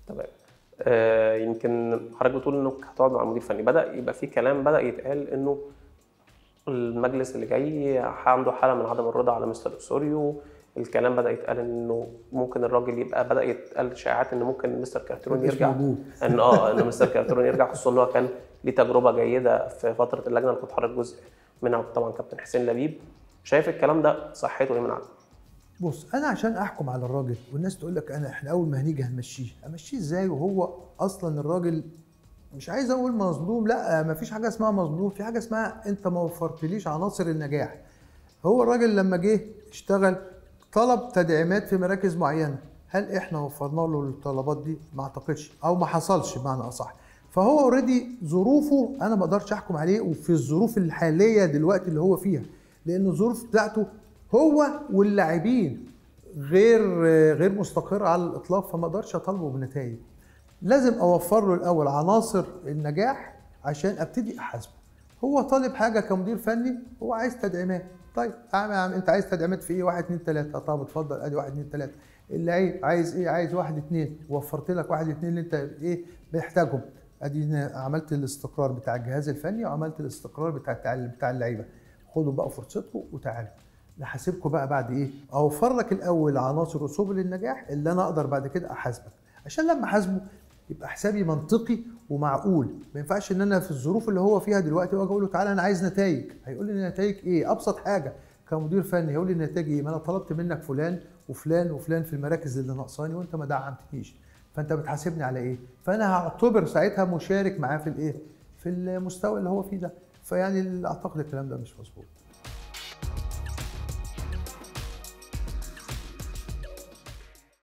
تمام آه يمكن حضرتك بتقول انك هتقعد مع المدير الفني بدا يبقى في كلام بدا يتقال انه المجلس اللي جاي عنده حاله من عدم الرضا على مستر اوسوريو الكلام بدا يتقال انه ممكن الراجل يبقى بدا يتقال شائعات ان ممكن مستر كارتيرون مش يرجع موجود. ان اه ان مستر كارتيرون يرجع خصوصا ان هو كان ليه تجربه جيده في فتره اللجنه اللي كنت حضرتك جزء منها طبعا كابتن حسين لبيب شايف الكلام ده صحته ايه من عدم بص انا عشان احكم على الراجل والناس تقول لك انا احنا اول ما هنيجي هنمشيه امشيه ازاي وهو اصلا الراجل مش عايز اقول مظلوم لا ما فيش حاجه اسمها مظلوم في حاجه اسمها انت ما وفرتليش عناصر النجاح هو الراجل لما جه اشتغل طلب تدعيمات في مراكز معينه هل احنا وفرنا له الطلبات دي ما اعتقدش او ما حصلش بمعنى اصح فهو اوريدي ظروفه انا ما اقدرش احكم عليه وفي الظروف الحاليه دلوقتي اللي هو فيها لان الظروف بتاعته هو واللاعبين غير غير مستقره على الاطلاق فما اقدرش اطالبه بنتائج لازم اوفر له الاول عناصر النجاح عشان ابتدي احاسبه هو طالب حاجه كمدير فني هو عايز تدعيمات طيب اعمل عم انت عايز تدعيمات في ايه واحد اتنين تلاته طب اتفضل ادي واحد اتنين تلاته اللعيب عايز ايه عايز واحد اتنين وفرت لك واحد اتنين اللي انت ايه محتاجهم ادي هنا عملت الاستقرار بتاع الجهاز الفني وعملت الاستقرار بتاع التع- بتاع اللعيبه خدوا بقى فرصتكم وتعالوا نحاسبكم بقى بعد ايه اوفر لك الاول عناصر وسبل النجاح اللي انا اقدر بعد كده احاسبك عشان لما احاسبه يبقى حسابي منطقي ومعقول ما ينفعش ان انا في الظروف اللي هو فيها دلوقتي واجي اقول له تعالى انا عايز نتائج هيقول لي نتائج ايه ابسط حاجه كمدير فني هيقول لي نتائج ايه ما انا طلبت منك فلان وفلان وفلان في المراكز اللي ناقصاني وانت ما دعمتنيش فانت بتحاسبني على ايه فانا هعتبر ساعتها مشارك معاه في الايه في المستوى اللي هو فيه ده فيعني اعتقد الكلام ده مش مظبوط